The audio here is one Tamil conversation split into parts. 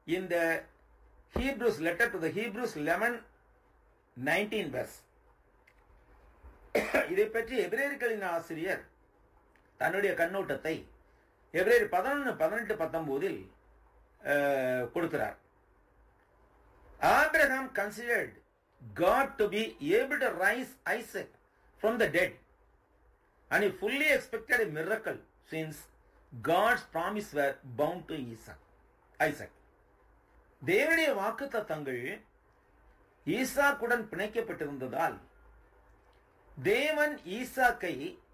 in the Hebrews letter to the Hebrews 11 19 verse இதை பற்றி எபிரேயர்களின் ஆசிரியர் தன்னுடைய கண்ணோட்டத்தை எபிரேயர் பதினொன்று பதினெட்டு பத்தொன்பதில் கொடுக்கிறார் Abraham considered God to be able to rise Isaac from the dead and he fully expected a miracle since God's promise were bound to Isaac. Isaac. தேவனுடைய வாக்கு தத்தங்கள் ஈசாக்குடன் பிணைக்கப்பட்டிருந்ததால் தேவன் ஈசாக்கை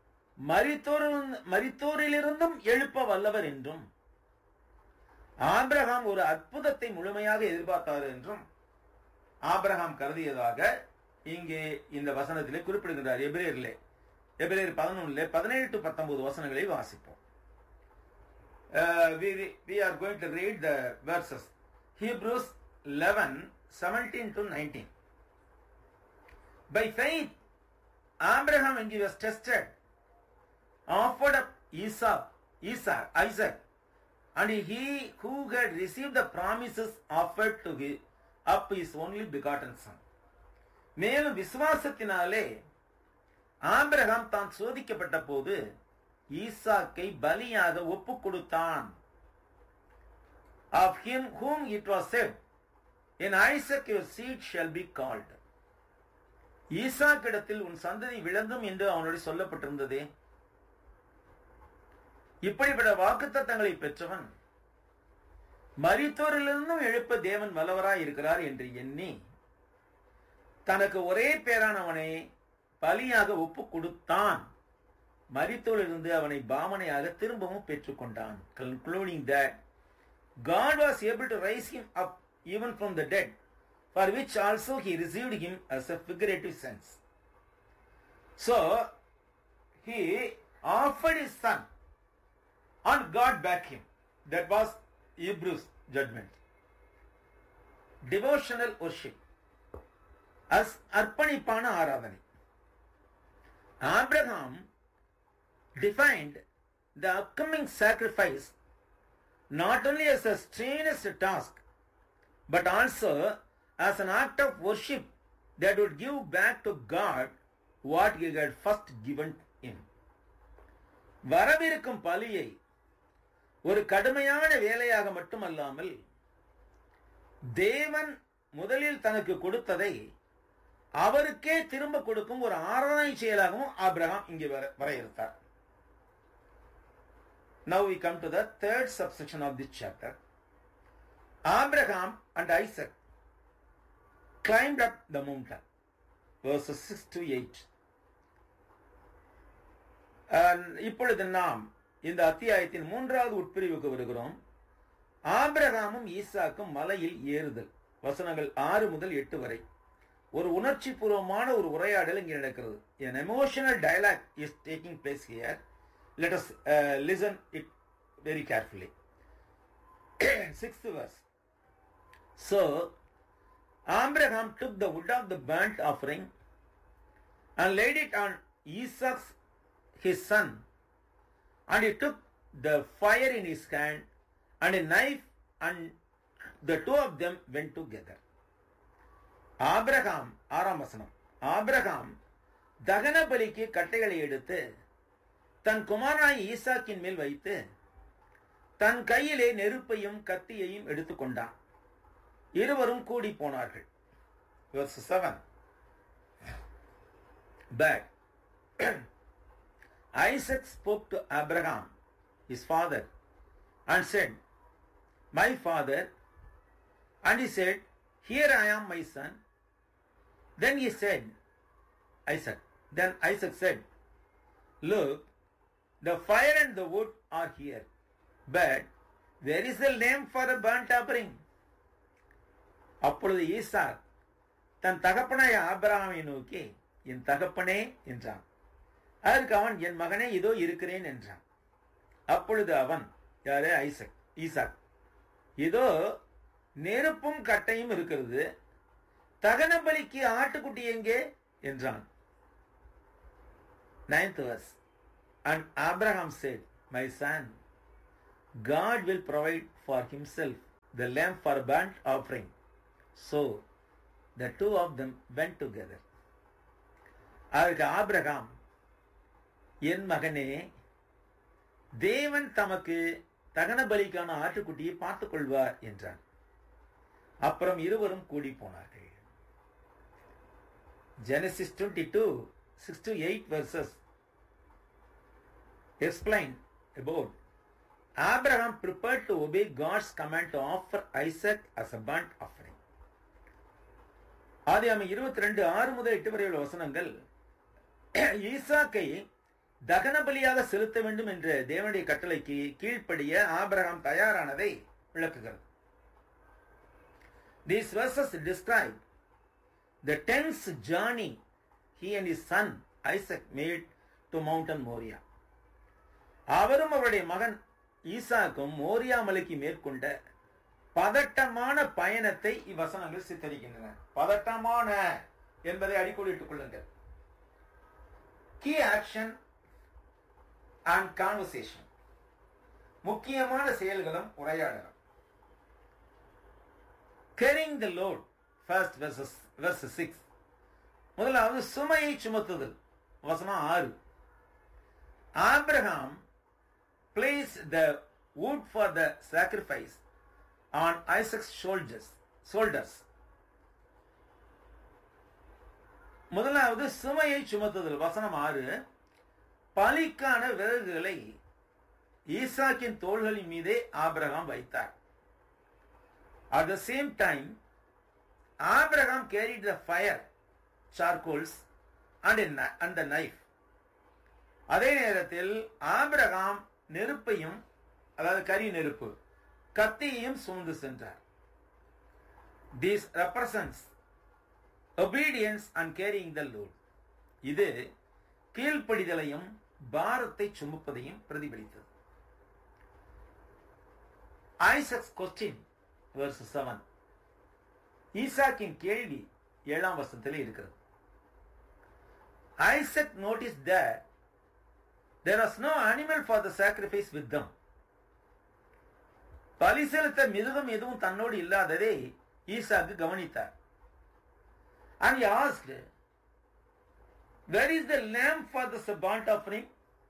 மரித்தோரிலிருந்தும் எழுப்ப வல்லவர் என்றும் ஆபிரகாம் ஒரு அற்புதத்தை முழுமையாக எதிர்பார்த்தார் என்றும் ஆபிரகாம் கருதியதாக இங்கே இந்த வசனத்திலே குறிப்பிடுகின்றார் எபிரேயரிலே எபிரேயர் பதினொன்னுல பதினேழு டு பத்தொன்பது வசனங்களை வாசிப்போம் we are going to read the verses Hebrews 11 17 to 19 by faith Abraham when he was tested offered up Isaac Isaac Isaac and he who had received the promises offered to him up his only begotten son மேலும் விசுவாசத்தினாலே ஆபிரகாம் தான் சோதிக்கப்பட்ட போது ஈசாக்கை பலியாக ஒப்பு கொடுத்தான் of him whom it was said in Isaac your seed shall be called ஈசாக்கிடத்தில் உன் சந்ததி விளங்கும் என்று அவனுடைய சொல்லப்பட்டிருந்ததே இப்படிப்பட்ட வாக்குத்தத்தங்களை பெற்றவன் மரித்தோரிலிருந்தும் எழுப்ப தேவன் வல்லவராய் இருக்கிறார் என்று எண்ணி தனக்கு ஒரே பேரானவனை பலியாக ஒப்பு கொடுத்தான் மரித்தோரிலிருந்து அவனை பாமனையாக திரும்பவும் பெற்றுக்கொண்டான் concluding that God was able to raise him up even from the dead, for which also he received him as a figurative sense. So, he offered his son and God back him. That was Hebrews judgment. Devotional worship. as அர்ப்பணிப்பான ஆராதனை Abraham defined the upcoming sacrifice not only as a strenuous task but also as an act of worship that would give back to God what he had first given him. வரவிருக்கும் பலியை ஒரு கடுமையான வேலையாக மட்டுமல்லாமல் தேவன் முதலில் தனக்கு கொடுத்ததை அவருக்கே திரும்ப கொடுக்கும் ஒரு ஆராதனை செயலாகவும் ஆப்ரஹாம் இங்கே வரையறுத்தார் Now we come to the third subsection of this chapter. Abraham and Isaac climbed up the mountain. Verses 6 to 8. இப்பொழுது நாம் இந்த அத்தியாயத்தின் மூன்றாவது உட்பிரிவுக்கு வருகிறோம் ஆபிரகாமும் ஈசாக்கும் மலையில் ஏறுதல் வசனங்கள் ஆறு முதல் எட்டு வரை ஒரு உணர்ச்சி பூர்வமான ஒரு உரையாடல் இங்கே நடக்கிறது an emotional dialogue is taking place here let us uh, listen it very carefully sixth verse so abraham took the wood of the burnt offering and laid it on isaac's his son and he took the fire in his hand and a knife and the two of them went together Abraham ஆறாம் வசனம் ஆபிரகாம் தகன பலிக்கு கட்டைகளை எடுத்து தன் குமாரனாய் ஈசாக்கின் மேல் வைத்து தன் கையிலே நெருப்பையும் கத்தியையும் எடுத்துக்கொண்டான் இருவரும் கூடி போனார்கள் But Isaac spoke to Abraham, his father, and said, My father. And he said, Here I am, my son. Then he said, Isaac. Then Isaac said, Look, the fire and the wood are here, but where is the lamb for a burnt offering? அப்பொழுது ஈசாக் தன் தகப்பனாய ஆபிரகாமை நோக்கி என் தகப்பனே என்றான் அதற்கு அவன் என் மகனே இதோ இருக்கிறேன் என்றான் அப்பொழுது அவன் யாரு ஐசக் ஈசாக் இதோ நெருப்பும் கட்டையும் இருக்கிறது தகன பலிக்கு ஆட்டுக்குட்டி எங்கே என்றான் ninth verse and Abraham said my son God will provide for himself the lamb for burnt offering. So the two of them went together. அதற்கு ஆபிரகாம் என் மகனே தேவன் தமக்கு தகன பலிக்கான ஆட்டுக்குட்டியை பார்த்துக் கொள்வார் என்றான் அப்புறம் இருவரும் கூடி போனார்கள் Genesis twenty two six to eight verses explain about Abraham prepared to obey God's command to offer Isaac as a burnt offering. ஆதியாம இருபத்தி ரெண்டு ஆறு முதல் எட்டு வரை உள்ள வசனங்கள் ஈசாக்கை தகன பலியாக செலுத்த வேண்டும் என்ற தேவனுடைய கட்டளைக்கு கீழ்ப்படிய ஆபிரகாம் தயாரானதை விளக்குகிறது These verses describe the tense journey he and his son Isaac made to Mountain Moriah. அவரும் அவருடைய மகன் ஈசாக்கும் மோரியா மலைக்கு மேற்கொண்ட பதட்டமான பயணத்தை இவ்வசனங்கள் சித்தரிக்கின்றன பதட்டமான என்பதை அடிக்கோடிட்டுக் கொள்ளுங்கள் கீ ஆக்ஷன் அண்ட் கான்வர்சேஷன் முக்கியமான செயல்களும் உரையாடலும் carrying the load first verses verse six முதலாவது சுமையை சுமத்துதல் வசனம் ஆறு Abraham placed the wood for the sacrifice on Isaac's shoulders. shoulders. முதலாவது சுமையை சுமத்துதல் வசனம் ஆறு பலிக்கான விறகுகளை ஈசாக்கின் தோள்களின் மீதே ஆபிரகாம் வைத்தார் at the same time Abraham carried the fire charcoals and and the knife அதே நேரத்தில் ஆபிரகாம் நெருப்பையும் அதாவது கரி நெருப்பு கத்தியையும் சுமந்து சென்றார் this represents obedience and carrying the load இது கீழ்ப்படிதலையும் பாரத்தை சுமப்பதையும் பிரதிபலித்தது ஐசக்ஸ் கொஸ்டின் verse செவன் ஈசாக்கின் கேள்வி ஏழாம் வருஷத்திலே இருக்கிறது Isaac noticed that there was no animal for the sacrifice with them பலி செலுத்த மிருகம் எதுவும் தன்னோடு இல்லாததை ஈசாக்கு கவனித்தார் and he asked where is the lamb for the burnt offering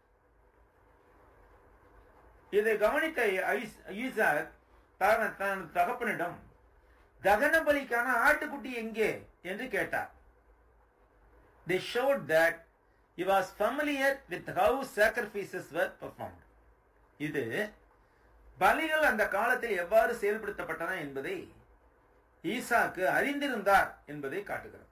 இதை கவனித்த ஈசாக் தன் தகப்பனிடம் தகன பலிக்கான ஆட்டுக்குட்டி எங்கே என்று கேட்டார் they showed that he was familiar with how sacrifices were performed இது பலிகள் அந்த காலத்தில் எவ்வாறு செயல்படுத்தப்பட்டன என்பதை ஈசாக்கு அறிந்திருந்தார் என்பதை காட்டுகிறது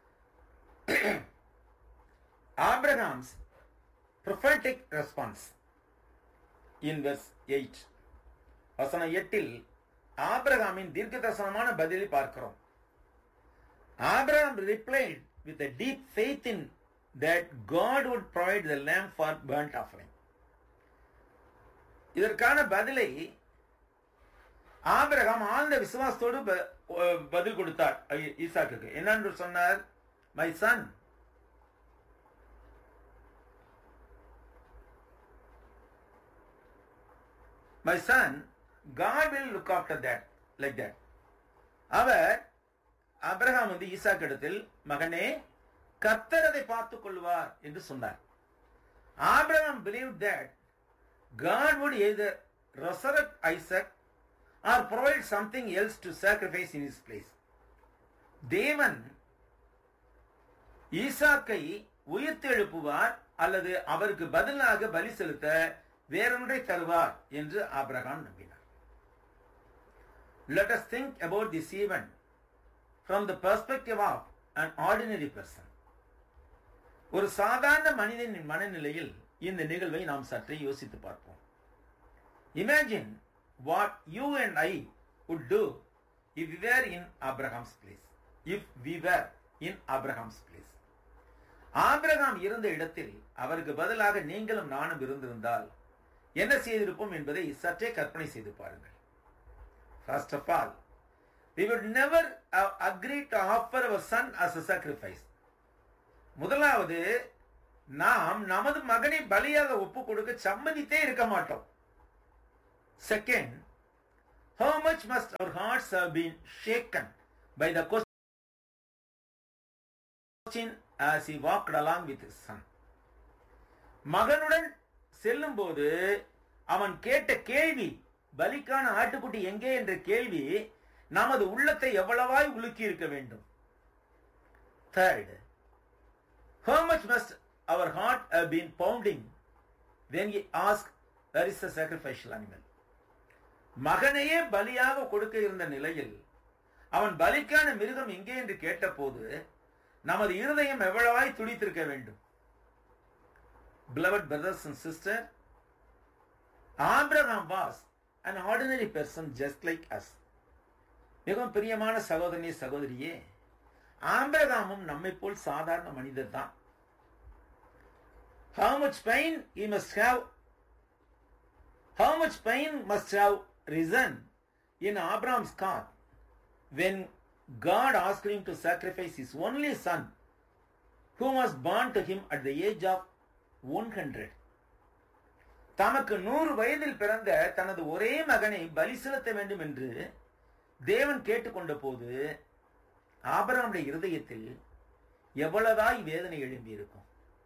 Abraham's prophetic response in verse eight வசனம் எட்டில் ஆபிரகாமின் தீர்க்க தரிசனமான பதிலை பார்க்கிறோம் Abraham replied with a deep faith in that God would provide the lamb for burnt offering. இதற்கான பதிலை ஆபிரகாம் ஆழ்ந்த விசுவாசத்தோடு பதில் கொடுத்தார் ஈசாக்கு என்னன்னு சொன்னார் my son my son God will look after that like that அவர் அப்ரஹாம் வந்து ஈசாக்கு இடத்தில் மகனே கத்தர் அதை பார்த்துக் கொள்வார் என்று சொன்னார் Abraham believe that God would either resurrect Isaac or provide something else to sacrifice in his place. தேவன் ஈசாக்கை உயிர்த்து எழுப்புவார் அல்லது அவருக்கு பதிலாக பலி செலுத்த வேறொன்றை தருவார் என்று ஆபிரகாம் நம்பினார் Let us think about this event from the perspective of an ordinary person. ஒரு சாதாரண மனிதனின் மனநிலையில் இந்த நிகழ்வை நாம் சற்றே யோசித்து பார்ப்போம் imagine what you and I would do if we were in Abraham's place. If we were in Abraham's place. Abraham இருந்த இடத்தில் அவருக்கு பதிலாக நீங்களும் நானும் இருந்திருந்தால் என்ன செய்திருப்போம் என்பதை சற்றே கற்பனை செய்து பாருங்கள் first of all we would never have agreed to offer our son as a sacrifice முதலாவது நாம் நமது மகனை பலியாக ஒப்பு கொடுக்க சம்மதித்தே இருக்க மாட்டோம் second How much must our hearts have been shaken by the question as he walked along with his son? மகனுடன் செல்லும்போது அவன் கேட்ட கேள்வி பலிக்கான ஆட்டுக்குட்டி எங்கே என்ற கேள்வி நமது உள்ளத்தை எவ்வளவாய் உலுக்கி இருக்க வேண்டும் third how much must our heart have been pounding when he asked where is the sacrificial animal மகனையே பலியாக கொடுக்க இருந்த நிலையில் அவன் பலிக்கான மிருகம் எங்கே என்று கேட்டபோது நமது இருதயம் எவ்வளவாய் துடித்திருக்க வேண்டும் beloved brothers and sisters Abraham was an ordinary person just like us மிகவும் பிரியமான சகோதரனே சகோதரியே ஆம்பிரகாமும் நம்மை போல் சாதாரண மனிதர் தான் how much pain he must have how much pain must have risen in Abraham's heart when God asked him to sacrifice his only son who was born to him at the age of 100 தமக்கு நூறு வயதில் பிறந்த தனது ஒரே மகனை பலி செலுத்த வேண்டும் என்று தேவன் கேட்டுக்கொண்ட போது ஆபரனுடைய இருதயத்தில் எவ்வளவாய் வேதனை எழும்பி இருக்கும்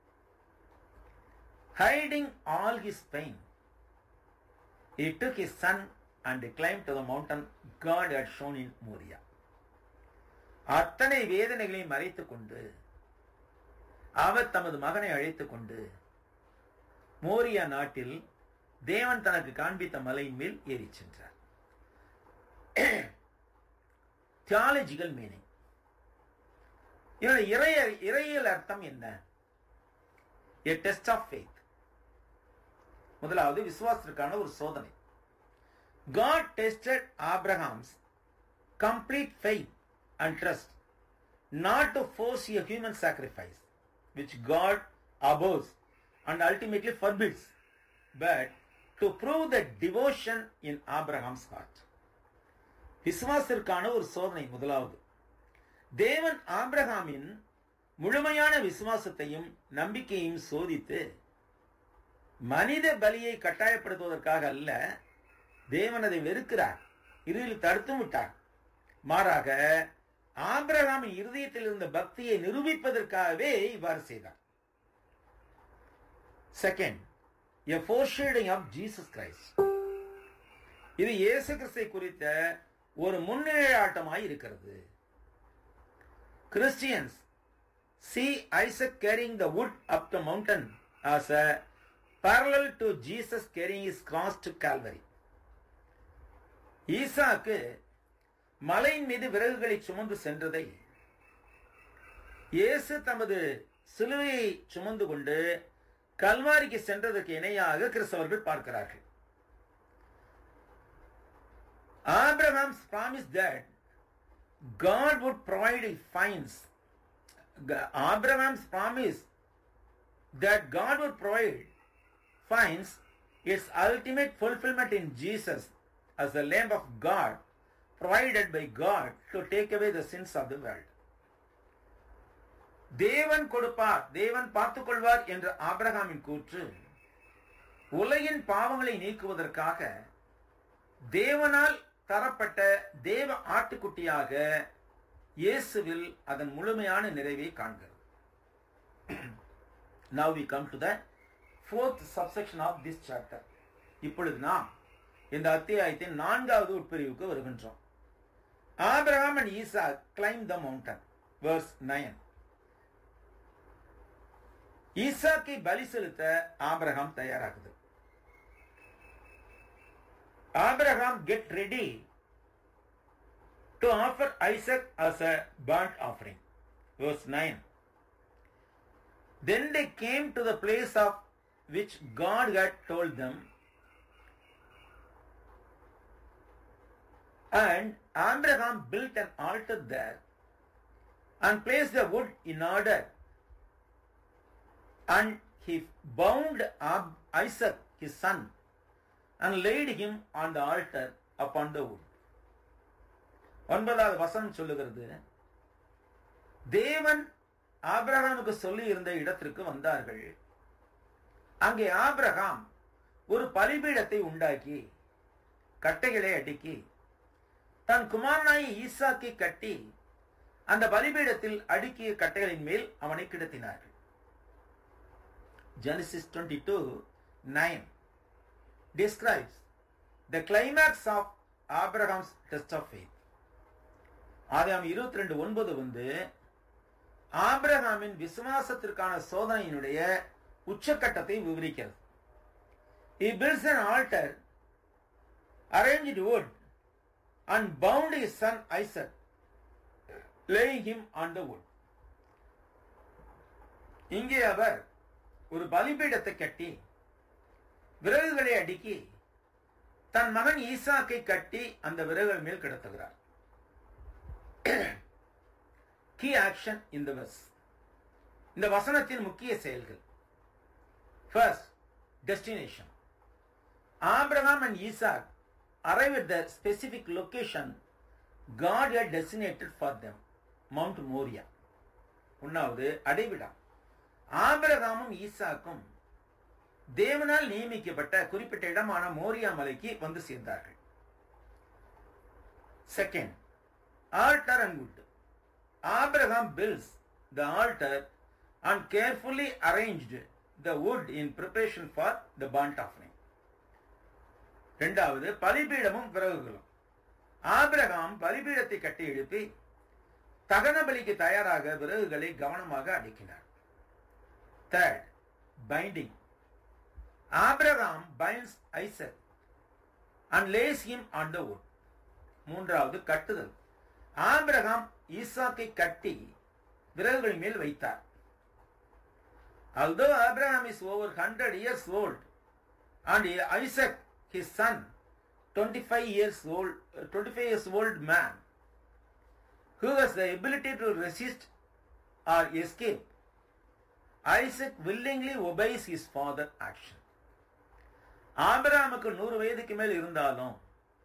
hiding all his pain he took his son and climbed to the mountain God had shown in Moria. அத்தனை வேதனைகளையும் மறைத்துக் கொண்டு அவர் தமது மகனை அழைத்துக் கொண்டு மோரியா நாட்டில் தேவன் தனக்கு காண்பித்த மலையின் மேல் ஏறி சென்றார் தியாலஜிக்கல் மீனிங் இதனுடைய இறைய இறையியல் அர்த்தம் என்ன எ டெஸ்ட் ஆஃப் ஃபேத் முதலாவது விசுவாசத்திற்கான ஒரு சோதனை God tested Abraham's complete faith and trust not to force a human sacrifice which God abhors and ultimately forbids but to prove the devotion in Abraham's heart விசுவாசத்திற்கான ஒரு சோதனை முதலாவது தேவன் ஆபிரகாமின் முழுமையான விசுவாசத்தையும் நம்பிக்கையும் சோதித்து மனித பலியை கட்டாயப்படுத்துவதற்காக அல்ல தேவன் அதை வெறுக்கிறார் இறுதியில் தடுத்து விட்டார் மாறாக ஆபிரகாமின் இருதயத்தில் இருந்த பக்தியை நிரூபிப்பதற்காகவே இவ்வாறு செய்தார் second a foreshadowing of Jesus Christ இது இயேசு கிறிஸ்தை குறித்த ஒரு முன்னேறாட்டமாய் இருக்கிறது Christians see Isaac carrying the wood up the mountain as a parallel to Jesus carrying his cross to Calvary. Isaac மலையின் மீது விறகுகளை சுமந்து சென்றதை இயேசு தமது சிலுவையை சுமந்து கொண்டு கல்வாரிக்கு சென்றதற்கு இணையாக கிறிஸ்தவர்கள் பார்க்கிறார்கள் Abraham's promise that God would provide fines Abraham's promise that God would provide finds its ultimate fulfillment in Jesus as the Lamb of God provided by God to take away the sins of the world. தேவன் கொடுப்பார் தேவன் பார்த்துக் கொள்வார் என்ற ஆபிரகாமின் கூற்று உலகின் பாவங்களை நீக்குவதற்காக தேவனால் தரப்பட்ட தேவ ஆட்டுக்குட்டியாக இயேசுவில் அதன் முழுமையான நிறைவை காண்கிறது Now we come to the fourth subsection of this chapter. இப்பொழுது நாம் இந்த அத்தியாயத்தின் நான்காவது உட்பிரிவுக்கு வருகின்றோம் Abraham and Isaac climb the mountain verse 9 ஈசாக்கை பலி செலுத்த ஆபிரகாம் தயாராகுது Abraham get ready to offer Isaac as a burnt offering. Verse 9. Then they came to the place of which God had told them, and Abraham built an altar there and placed the wood in order, and he bound Ab- Isaac his son and laid him on the altar upon the wood. ஒன்பதாவது வசனம் சொல்லுகிறது தேவன் ஆபிரகாமுக்கு சொல்லி இருந்த இடத்திற்கு வந்தார்கள் அங்கே ஆபிரகாம் ஒரு பலிபீடத்தை உண்டாக்கி கட்டைகளை அடுக்கி தன் குமாரனாய் ஈசாக்கை கட்டி அந்த பலிபீடத்தில் அடுக்கிய கட்டைகளின் மேல் அவனை கிடத்தினார்கள் Genesis 22 9 describes the climax of Abraham's test of faith. ஆதாம் இருபத்தி ரெண்டு ஒன்பது வந்து ஆபிரகாமின் விசுவாசத்திற்கான சோதனையினுடைய உச்சக்கட்டத்தை விவரிக்கிறது He builds an altar, arranged wood, and bound his son Isaac, laying him on the wood. இங்கே அவர் ஒரு பலிபீடத்தை கட்டி விறகுகளை அடுக்கி தன் மகன் ஈசாக்கை கட்டி அந்த விறகுகள் மேல் கிடத்துகிறார் கீ ஆக்ஷன் இந்த வஸ் இந்த வசனத்தின் முக்கிய செயல்கள் first destination Abraham and Isaac arrive at the specific location God had designated for them, Mount Moria. ஒன்னாவது அடைவிடம் ஆபிரகாமும் ஈசாக்கும் தேவனால் நியமிக்கப்பட்ட குறிப்பிட்ட இடமான மோரியா மலைக்கு வந்து சேர்ந்தார்கள் second altar and wood Abraham builds the altar and carefully arranged the wood in preparation for the burnt offering இரண்டாவது பலிபீடமும் விறகுகளும் ஆபிரகாம் பலிபீடத்தை கட்டி எழுப்பி தகன பலிக்கு தயாராக விறகுகளை கவனமாக அடுக்கினார் third binding Abraham binds Isaac and lays him on the wood மூன்றாவது கட்டுதல் ஆபிரகாம் ஈசாக்கை கட்டி விறகுகள் மேல் வைத்தார் although Abraham is over 100 years old and Isaac his son 25 years old 25 years old man who has the ability to resist or escape Isaac willingly obeys his father action ஆபிரகாமுக்கு நூறு வயதுக்கு மேல் இருந்தாலும்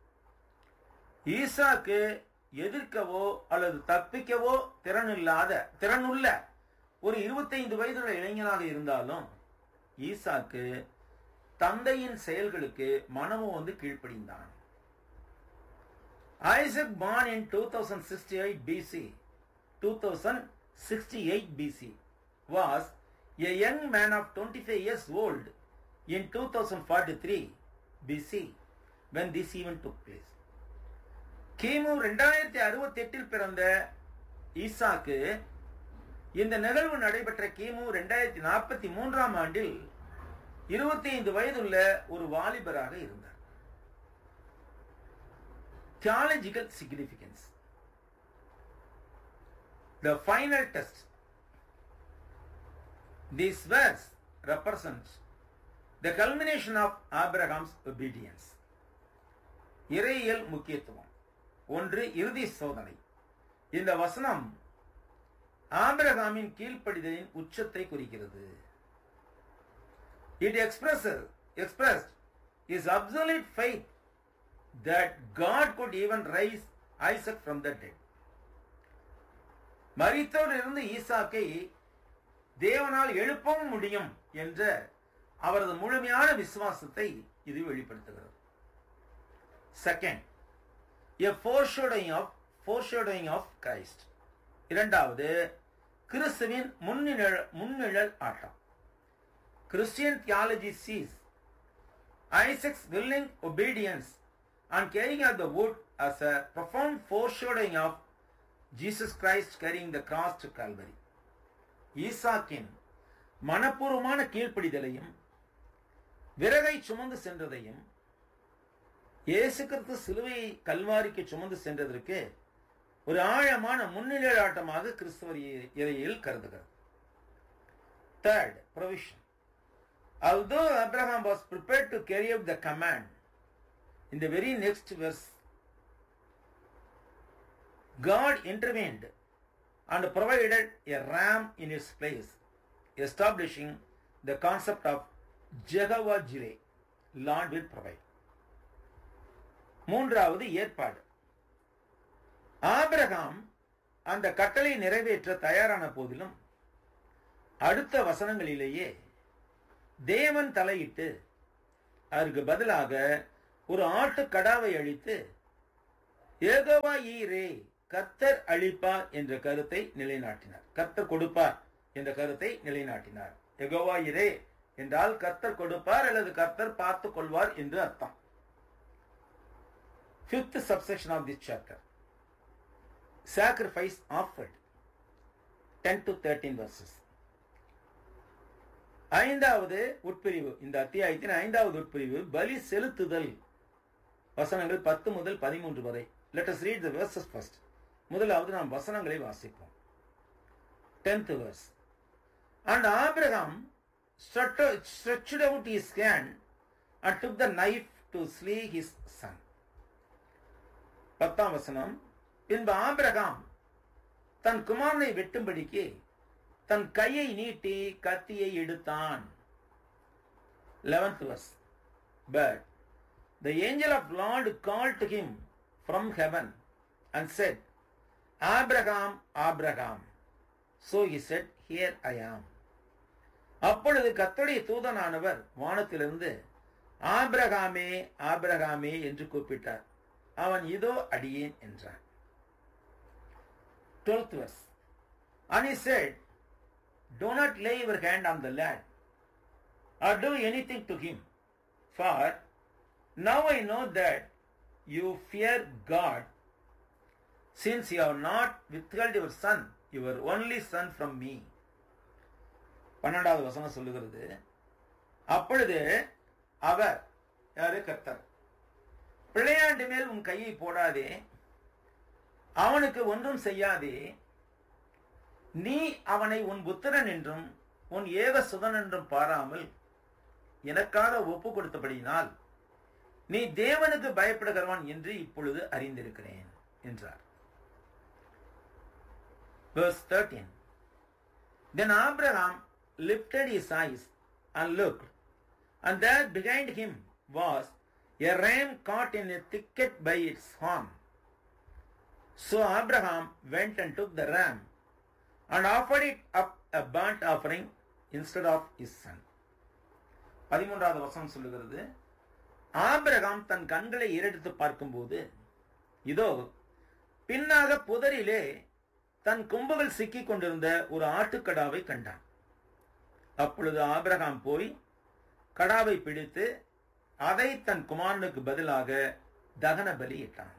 ஈசாக்கு எதிர்க்கவோ அல்லது தப்பிக்கவோ திறனில்லாத திறனுள்ள ஒரு இருபத்தைந்து வயதுள்ள இளைஞனாக இருந்தாலும் ஈசாக்கு தந்தையின் செயல்களுக்கு மனமும் வந்து கீழ்ப்படிந்தான் Isaac born in 2068 BC 2068 BC was a young man of 25 years old in 2043 BC when this event took place கிமு ரெண்டாயிரத்தி அறுபத்தி எட்டில் பிறந்த ஈசாக்கு இந்த நிகழ்வு நடைபெற்ற கிமு ரெண்டாயிரத்தி நாற்பத்தி மூன்றாம் ஆண்டில் இருபத்தி ஐந்து வயதுள்ள ஒரு வாலிபராக இருந்தார் theological significance the final test this verse represents the culmination of Abraham's obedience. இறையியல் முக்கியத்துவம் ஒன்று இறுதி சோதனை இந்த வசனம் ஆபிரகாமின் கீழ்ப்படிதலின் உச்சத்தை குறிக்கிறது It expresses expressed his absolute faith that God could even raise Isaac from the dead. மரித்தோரிலிருந்து ஈசாக்கை தேவனால் எழுப்பவும் முடியும் என்ற அவரது முழுமையான விசுவாசத்தை இது வெளிப்படுத்துகிறது second a foreshadowing of foreshadowing of Christ இரண்டாவது கிறிஸ்துவின் முன்னிழல் முன்னிழல் ஆட்டம் Christian theology sees Isaac's willing obedience and carrying out the wood as a profound foreshadowing of Jesus Christ carrying the cross to Calvary. ஈசாக்கின் மனப்பூர்வமான கீழ்ப்படிதலையும் விறகை சுமந்து சென்றதையும் இயேசு கிறிஸ்து சிலுவையை கல்வாரிக்கு சுமந்து சென்றதற்கு ஒரு ஆழமான முன்னிலையாட்டமாக கிறிஸ்தவர் இறையில் கருதுகிறது third provision Although Abraham was prepared to carry out the command, in the very next verse, God intervened and provided a ram in its place, establishing the concept of Jehovah Jireh, Lord will provide. மூன்றாவது ஏற்பாடு ஆபிரகாம் அந்த கட்டளை நிறைவேற்ற தயாரான போதிலும் அடுத்த வசனங்களிலேயே தேவன் தலையிட்டு அதற்கு பதிலாக ஒரு ஆட்டு கடாவை அழித்து ஏகோவா ஈரே கர்த்தர் அளிப்பார் என்ற கருத்தை நிலைநாட்டினார் கர்த்தர் கொடுப்பார் என்ற கருத்தை நிலைநாட்டினார் எகோவா இரே என்றால் கர்த்தர் கொடுப்பார் அல்லது கர்த்தர் பார்த்துக் கொள்வார் என்று அர்த்தம் fifth subsection of this chapter sacrifice offered ten to thirteen verses ஐந்தாவது உட்பிரிவு இந்த அத்தியாயத்தின் ஐந்தாவது உட்பிரிவு பலி செலுத்துதல் வசனங்கள் பத்து முதல் பதிமூன்று வரை let us read the verses first முதலாவது நாம் வசனங்களை வாசிப்போம் tenth verse and Abraham stretched out his hand and took the knife to slay his son பத்தாம் வசனம் பின்பு ஆபிரகாம் தன் குமாரனை வெட்டும்படிக்கு தன் கையை நீட்டி கத்தியை எடுத்தான் eleventh verse but the angel of Lord called to him from heaven and said Abraham Abraham so he said here I am அப்பொழுது கத்தருடைய தூதனானவர் வானத்திலிருந்து ஆபிரகாமே ஆபிரகாமே என்று கூப்பிட்டார் அவன் இதோ அடியேன் என்றான் twelfth verse and he said do not lay your hand on the lad or do anything to him for now I know that you fear God since you have not withheld your son your only son from me பன்னெண்டாவது வசனம் சொல்லுகிறது அப்பொழுது அவர் யாரு கர்த்தர் பிள்ளையாண்டு மேல் உன் கையை போடாதே அவனுக்கு ஒன்றும் செய்யாதே நீ அவனை உன் புத்திரன் என்றும் உன் ஏக சுதன் என்றும் பாராமல் எனக்காக ஒப்பு கொடுத்தபடியினால் நீ தேவனுக்கு பயப்படுகிறவன் என்று இப்பொழுது அறிந்திருக்கிறேன் என்றார் Verse 13 Then Abraham lifted his eyes and looked, and there behind him was a ram caught in a thicket by its horn. So Abraham went and took the ram and offered it up a burnt offering instead of his son. பதிமூன்றாவது வசனம் சொல்லுகிறது ஆபிரகாம் தன் கண்களை ஏறெடுத்து பார்க்கும்போது இதோ பின்னாக புதரிலே தன் கொம்புகள் சிக்கிக் கொண்டிருந்த ஒரு ஆட்டுக்கடாவை கண்டான் அப்பொழுது ஆபிரகாம் போய் கடாவை பிடித்து அதை தன் குமாரனுக்கு பதிலாக தகன பலியிட்டான்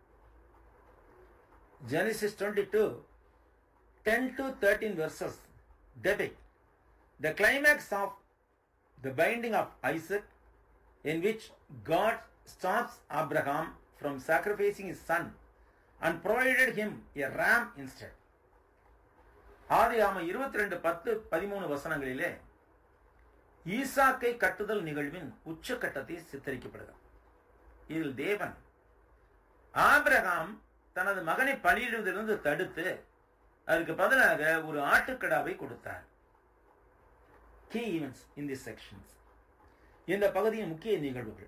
Genesis 22, 10 to 13 verses depict the climax of the binding of Isaac, in which God stops Abraham from sacrificing his son and provided him a ram instead. ஆதியாம இருபத்தி ரெண்டு பத்து பதிமூணு வசனங்களிலே ஈசாக்கை கட்டுதல் நிகழ்வின் உச்சக்கட்டத்தை சித்தரிக்கப்படுகிறது இதில் தேவன் ஆபிரகாம் தனது மகனை பலியிடுவதிலிருந்து தடுத்து அதுக்கு பதிலாக ஒரு ஆட்டுக்கடாவை கொடுத்தார் key events in the sections இந்த பகுதியின் முக்கிய நிகழ்வுகள்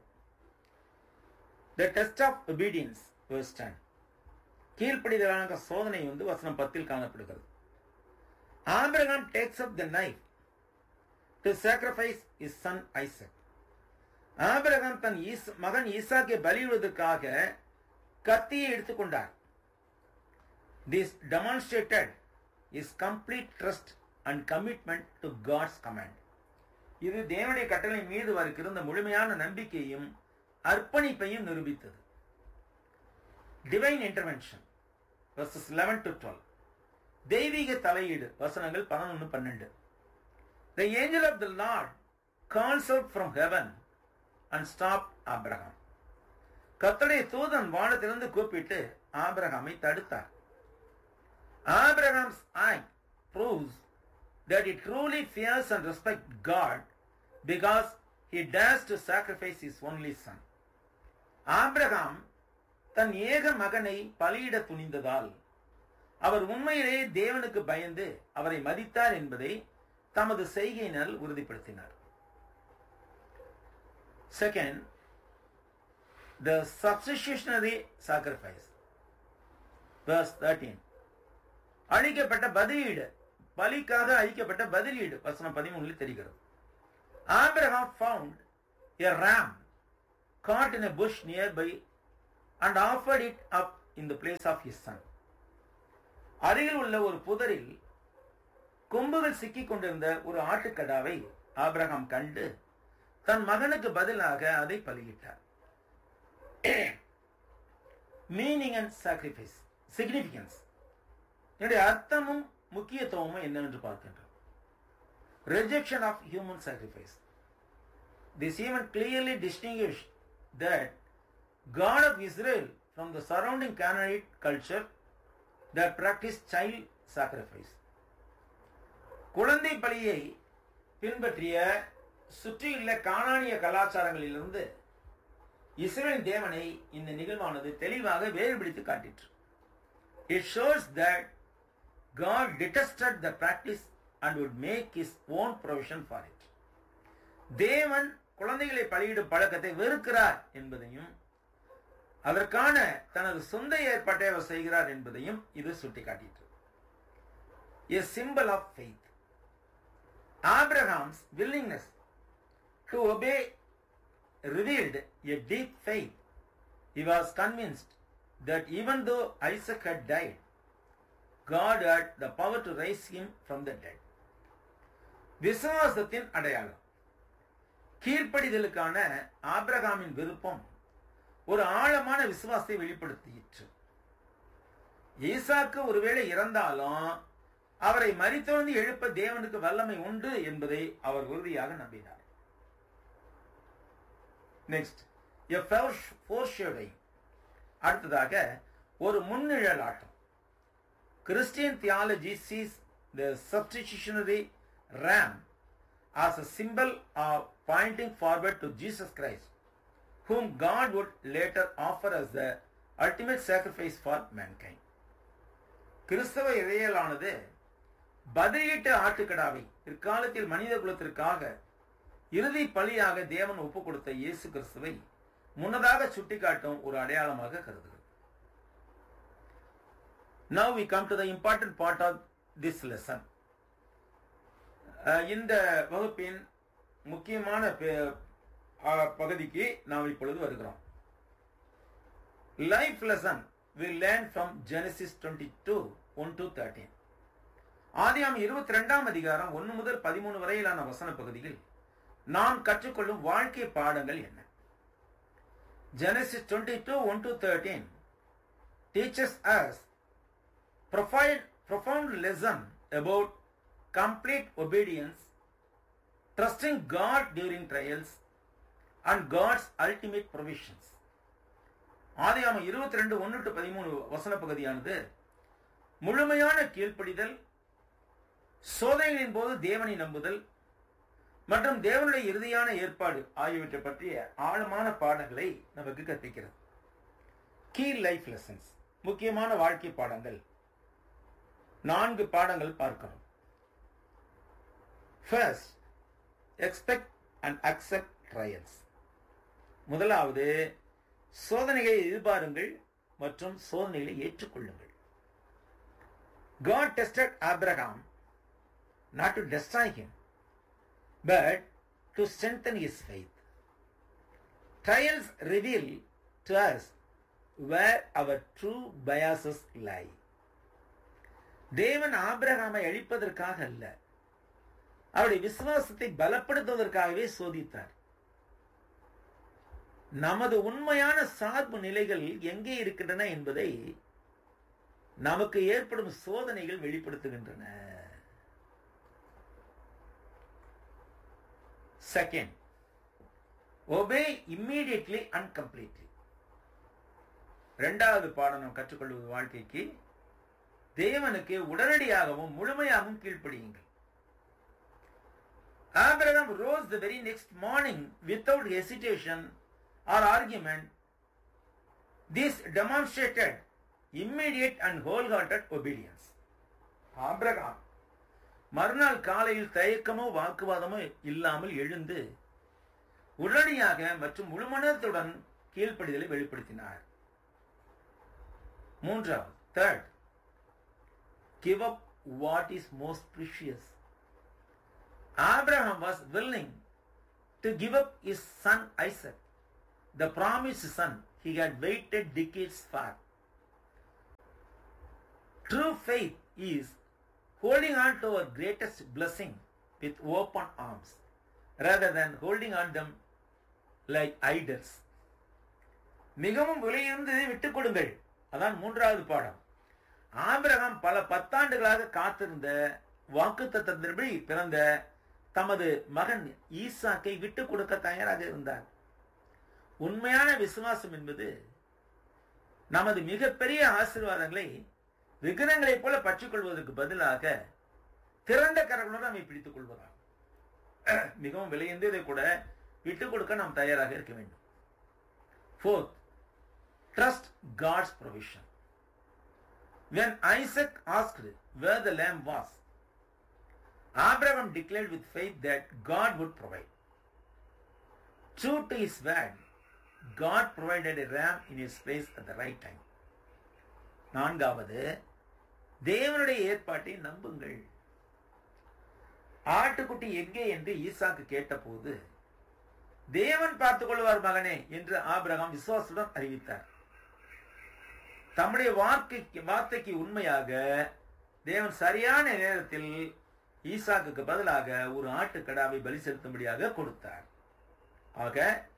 the test of obedience verse ten கீழ்ப்படிதலான சோதனை வந்து வசனம் பத்தில் காணப்படுகிறது Abraham takes up the knife to sacrifice his son Isaac Abraham தன் மகன் ஈசாக்கை பலியிடுவதற்காக கத்தியை எடுத்துக்கொண்டார் this demonstrated his complete trust and commitment to God's command இது தேவனுடைய கட்டளை மீது அவருக்கு இருந்த முழுமையான நம்பிக்கையும் அர்ப்பணிப்பையும் நிரூபித்தது divine intervention verses eleven to twelve தெய்வீக தலையீடு வசனங்கள் பதினொன்று பன்னெண்டு the angel of the Lord calls out from heaven and stop Abraham கத்தடைய தூதன் வானத்திலிருந்து கூப்பிட்டு ஆபிரகாமை தடுத்தார் Abraham's act proves that he truly fears and respects God because he dares to sacrifice his only son. Abraham தன் ஏக மகனை பலியிட துணிந்ததால் அவர் உண்மையிலே தேவனுக்கு பயந்து அவரை மதித்தார் என்பதை தமது செய்கையினால் உறுதிப்படுத்தினார் second the substitutionary sacrifice verse 13 அழிக்கப்பட்ட பதிலீடு பலிக்காக அழிக்கப்பட்ட பதிலீடு வசனம் பதிமூணுல தெரிகிறது Abraham found a ram caught in a bush near by and offered it up in the place of his son. அருகில் உள்ள ஒரு புதரில் கொம்புகள் சிக்கிக் கொண்டிருந்த ஒரு ஆட்டுக்கடாவை ஆபிரகாம் கண்டு தன் மகனுக்கு பதிலாக அதை பலியிட்டார் மீனிங் அண்ட் சாக்ரிஃபைஸ் சிக்னிபிகன்ஸ் என்னுடைய அர்த்தமும் முக்கியத்துவமும் என்னவென்று பார்க்கின்றோம் rejection of human sacrifice this even clearly distinguish that God of Israel from the surrounding Canaanite culture that practice child sacrifice குழந்தை பலியை பின்பற்றிய சுற்றியுள்ள காணானிய கலாச்சாரங்களிலிருந்து இஸ்ரேல் தேவனை இந்த நிகழ்வானது தெளிவாக வேறுபடுத்தி காட்டிற்று it shows that God detested the practice and would make his own provision for it தேவன் குழந்தைகளை பலியிடும் பழக்கத்தை வெறுக்கிறார் என்பதையும் அதற்கான தனது சொந்த ஏற்பாட்டை அவர் செய்கிறார் என்பதையும் இது சுட்டிக்காட்டிற்று a symbol of faith. Abraham's willingness to obey revealed a deep faith. He was convinced that even though Isaac had died, God had the power to raise him from the dead. விசுவாசத்தின் அடையாளம் கீழ்ப்படிதலுக்கான ஆபிரகாமின் விருப்பம் ஒரு ஆழமான விசுவாசத்தை வெளிப்படுத்தியிற்று ஈசாக்கு ஒருவேளை இறந்தாலும் அவரை மறித்தொழுந்து எழுப்ப தேவனுக்கு வல்லமை உண்டு என்பதை அவர் உறுதியாக நம்பினார் நெக்ஸ்ட் அடுத்ததாக ஒரு முன்னிழலாட்டம் Christian theology sees the substitutionary ram as a symbol of pointing forward to Jesus Christ, whom God would later offer as the ultimate sacrifice for mankind. கிறிஸ்தவ இறையலானது பதிலீட்டு ஆட்டுக்கடாவை பிற்காலத்தில் மனித குலத்திற்காக இறுதி பலியாக தேவன் ஒப்பு கொடுத்த இயேசு கிறிஸ்துவை முன்னதாக சுட்டிக்காட்டும் ஒரு அடையாளமாக கருதுகிறது Now we come to the important part of this lesson. இந்த வகுப்பின் முக்கியமான பகுதிக்கு நாம் இப்பொழுது வருகிறோம் life lesson will learn from Genesis twenty two one to thirteen ஆதியாம் இருபத்தி ரெண்டாம் அதிகாரம் ஒன்று முதல் பதிமூணு வரையிலான வசன பகுதியில் நாம் கற்றுக்கொள்ளும் வாழ்க்கை பாடங்கள் என்ன Genesis twenty two one to thirteen teaches us profound lesson about complete obedience, trusting God during trials, and God's ultimate provisions. ஆதியாம இருபத்தி ரெண்டு ஒன்று டு பதிமூணு வசன பகுதியானது முழுமையான கீழ்ப்படிதல் சோதனைகளின் போது தேவனை நம்புதல் மற்றும் தேவனுடைய இறுதியான ஏற்பாடு ஆகியவற்றை பற்றிய ஆழமான பாடங்களை நமக்கு கற்பிக்கிறது கீ லைஃப் லெசன்ஸ் முக்கியமான வாழ்க்கை பாடங்கள் நான்கு பாடங்கள் பார்க்கிறோம் first expect and accept trials முதலாவது சோதனைகளை எதிர்பாருங்கள் மற்றும் சோதனைகளை ஏற்றுக்கொள்ளுங்கள் God tested Abraham not to destroy him, but to strengthen his faith. Trials reveal to us where our true biases lie. தேவன் ஆபிரகாமை அழிப்பதற்காக அல்ல அவருடைய விசுவாசத்தை பலப்படுத்துவதற்காகவே சோதித்தார் நமது உண்மையான சார்பு நிலைகள் எங்கே இருக்கின்றன என்பதை நமக்கு ஏற்படும் சோதனைகள் வெளிப்படுத்துகின்றன second obey immediately and completely இரண்டாவது பாடம் நாம் கற்றுக்கொள்வது வாழ்க்கைக்கு தேவனுக்கு உடனடியாகவும் முழுமையாகவும் கீழ்ப்படியுங்கள் Abraham rose the very next morning without hesitation or argument. This demonstrated immediate and wholehearted obedience. ஆபிரகாம் மறுநாள் காலையில் தயக்கமோ வாக்குவாதமோ இல்லாமல் எழுந்து உடனடியாக மற்றும் முழுமனத்துடன் கீழ்ப்படிதலை வெளிப்படுத்தினார் மூன்றாவது third give up what is most precious. Abraham was willing to give up his son Isaac, the promised son he had waited decades for. True faith is holding on to our greatest blessing with open arms rather than holding on them like idols. மிகவும் விலையுந்து விட்டுக் கொடுங்கள் அதான் மூன்றாவது பாடம் ஆபிரகாம் பல பத்தாண்டுகளாக காத்திருந்த வாக்கு தத்தத்தின்படி பிறந்த தமது மகன் ஈசாக்கை விட்டுக் கொடுக்க தயாராக இருந்தார் உண்மையான விசுவாசம் என்பது நமது மிகப்பெரிய ஆசீர்வாதங்களை விக்கிரங்களைப் போல பற்றிக் கொள்வதற்கு பதிலாக திறந்த கரங்களுடன் நம்மை பிடித்துக் கொள்வதாகும் மிகவும் விலையேந்ததை கூட விட்டுக் கொடுக்க நாம் தயாராக இருக்க வேண்டும் fourth trust God's provision When Isaac asked where the lamb was, Abraham declared with faith that God would provide. True to his word, God provided a ram in his place at the right time. நான்காவது தேவனுடைய ஏற்பாட்டை நம்புங்கள் ஆட்டுக்குட்டி எங்கே என்று ஈசாக்கு கேட்டபோது தேவன் பார்த்துக் கொள்வார் மகனே என்று ஆபிரகாம் விசுவாசுடன் அறிவித்தார் தம்முடைய வார்த்தைக்கு வார்த்தைக்கு உண்மையாக தேவன் சரியான நேரத்தில் ஈசாக்குக்கு பதிலாக ஒரு ஆட்டுக்கடாவை பலி செலுத்தும்படியாக கொடுத்தார் ஆக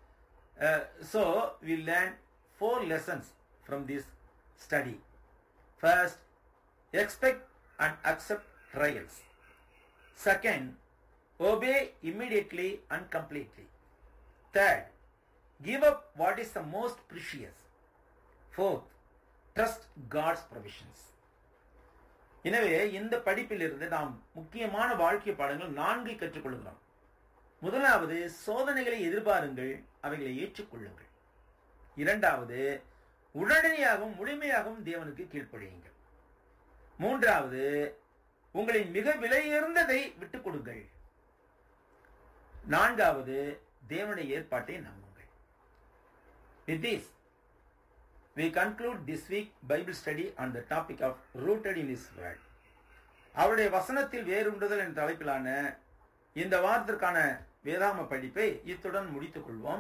so we learn four lessons from this study first expect and accept trials second obey immediately and completely third give up what is the most precious fourth trust god's provisions எனவே இந்த படிப்பிலிருந்து நாம் முக்கியமான வாழ்க்கை பாடங்கள் நான்கை கற்றுக்கொள்கிறோம் முதலாவது சோதனைகளை எதிர்பாருங்கள் அவைகளை ஏற்றுக்கொள்ளுங்கள் இரண்டாவது உடனடியாகவும் முழுமையாகவும் தேவனுக்கு கீழ்ப்படியுங்கள் மூன்றாவது உங்களின் மிக விலையுயர்ந்ததை விட்டுக் கொடுங்கள் நான்காவது தேவனுடைய ஏற்பாட்டை நம்புங்கள் With this, we conclude this week Bible study on the topic of rooted in His Word. அவருடைய வசனத்தில் வேறுண்டுதல் என்ற தலைப்பிலான இந்த வாரத்திற்கான வேதாம படிப்பை இத்துடன் முடித்துக் கொள்வோம்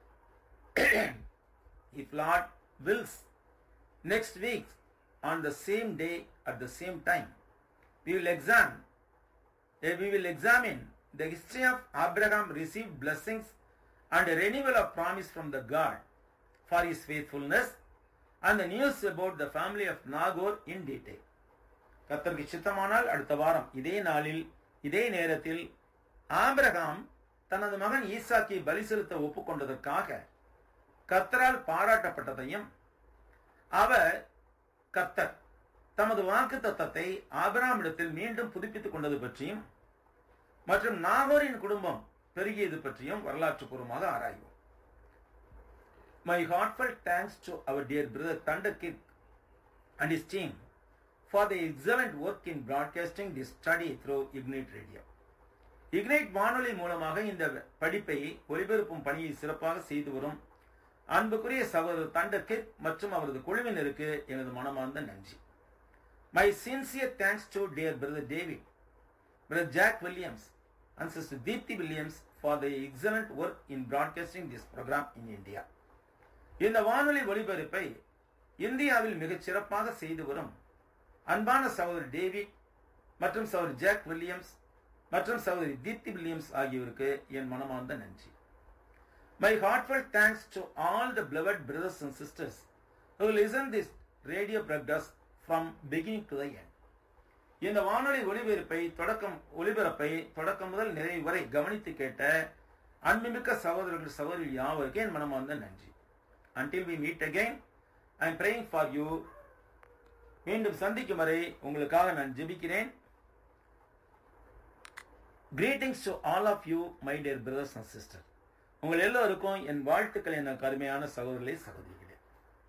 if Lord wills next week on the same day at the same time we will examine uh, we will examine the history of Abraham received blessings and a renewal of promise from the God for his faithfulness and the news about the family of Nagor in detail. கத்தருக்கு சித்தமானால் அடுத்த வாரம் இதே நாளில் இதே நேரத்தில் ஆபிரகாம் தனது மகன் ஈசாக்கை பலி செலுத்த ஒப்புக்கொண்டதற்காக கத்தரால் பாராட்டப்பட்டதையும் அவர் கத்தர் தமது வாக்கு தத்தத்தை ஆபிரகாமிடத்தில் மீண்டும் புதுப்பித்துக் கொண்டது பற்றியும் மற்றும் நாகோரின் குடும்பம் பெருகியது பற்றியும் வரலாற்று பூர்வமாக ஆராய்வோம் my heartfelt thanks to our dear brother Thunder Kick and his team for the excellent work in broadcasting the study through Ignite radio Ignite வானொலி மூலமாக இந்த படிப்பை ஒலிபரப்பும் பணியை சிறப்பாக செய்து வரும் அன்புக்குரிய சகோதரர் தண்டர் கிக் மற்றும் அவரது குழுவினருக்கு எனது மனமார்ந்த நன்றி my sincere thanks to dear brother David brother Jack Williams and sister Deepti Williams for the excellent work in broadcasting this program in India இந்த வானொலி ஒலிபரப்பை இந்தியாவில் மிகச் சிறப்பாக செய்து வரும் அன்பான சகோதரர் டேவிட் மற்றும் சகோதரி ஜாக் வில்லியம்ஸ் மற்றும் சகோதரி தீப்தி வில்லியம்ஸ் ஆகியோருக்கு என் மனமார்ந்த நன்றி my heartfelt thanks to all the beloved brothers and sisters who listen this radio broadcast from beginning to the end இந்த வானொலி ஒலிபரப்பை தொடக்கம் ஒலிபரப்பை தொடக்கம் முதல் நிறைவு வரை கவனித்து கேட்ட அன்புமிக்க சகோதரர்கள் சகோதரி யாவருக்கு என் மனமார்ந்த நன்றி until we meet again I am praying for you மீண்டும் சந்திக்கும் வரை உங்களுக்காக நான் ஜெபிக்கிறேன் greetings to all of you my dear brothers and sister உங்கள் எல்லோருக்கும் என் வாழ்த்துக்கள் என கருமையான சகோதரர்களே சகோதரி